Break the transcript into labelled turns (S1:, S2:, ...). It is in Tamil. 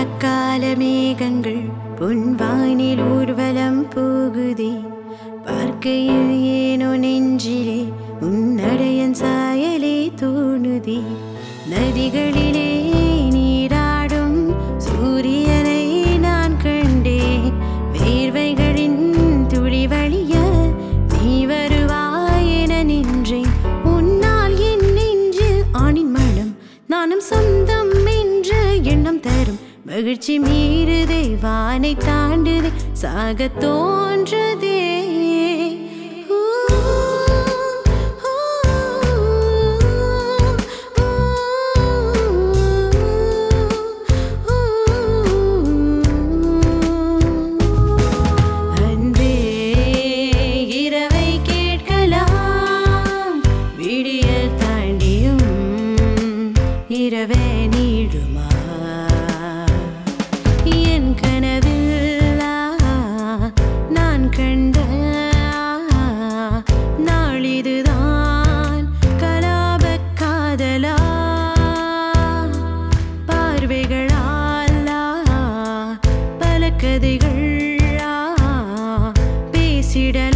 S1: மழைக்கால மேகங்கள் பொன்வானில் ஊர்வலம் போகுதே பார்க்கையில் ஏனோ நெஞ்சிலே உன்னடையன் சாயலே தோணுதே நதிகளிலே நீராடும் சூரியனை நான் கண்டேன் வேர்வைகளின் துளி வழிய நீ வருவாய் என நின்றேன் உன்னால் என் நெஞ்சில் ஆணின் மனம் நானும் சொந்தம் என்ற எண்ணம் தரும் மகிழ்ச்சி மீறுதே வானை தாண்டுதே சாக தோன்றுதே ஊ, ஊ, அன்பே இரவை கேட்கலாம் விடியல் தாண்டியும் இரவே நீடுமா என் கனவில் நான் கண்ட நாளிதுதான் கலாபக் காதலா பார்வைகளாலா பல கதைகள் பேசிடலாம்